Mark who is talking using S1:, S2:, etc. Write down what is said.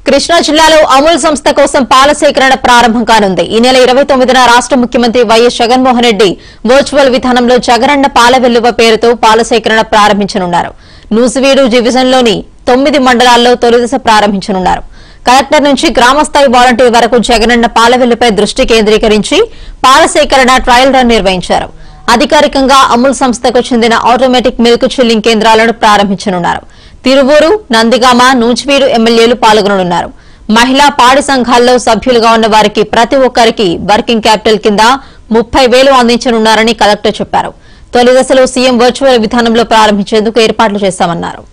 S1: కృష్ణా జిల్లాలో అమూల్ సంస్థ కోసం పాల సేకరణ ప్రారంభం కానుంది ఈ నెల ఇరవై తొమ్మిదిన రాష్ట ముఖ్యమంత్రి వైఎస్ జగన్మోహన్ రెడ్డి వర్చువల్ విధానంలో జగనన్న పాల వెల్లువ పేరుతో పాల సేకరణ ప్రారంభించనున్నారు నూసివీడు డివిజన్లోని తొమ్మిది మండలాల్లో తొలిదశ ప్రారంభించనున్నారు కలెక్టర్ నుంచి గ్రామస్థాయి వాలంటీర్ వరకు జగనన్న పాల వెల్లుపై దృష్టి కేంద్రీకరించి పాల సేకరణ ట్రయల్ రన్ నిర్వహించారు అధికారికంగా అమూల్ సంస్థకు చెందిన ఆటోమేటిక్ మిల్క్ చిల్లింగ్ కేంద్రాలను ప్రారంభించనున్నారు తిరువూరు నందిగామ నూజివీడు ఎమ్మెల్యేలు పాల్గొననున్నారు మహిళా పాడి సంఘాల్లో సభ్యులుగా ఉన్న వారికి ప్రతి ఒక్కరికి వర్కింగ్ క్యాపిటల్ కింద ముప్పై వేలు అందించనున్నారని కలెక్టర్ చెప్పారు తొలి దశలో సీఎం వర్చువల్ విధానంలో ప్రారంభించేందుకు ఏర్పాట్లు చేశామన్నారు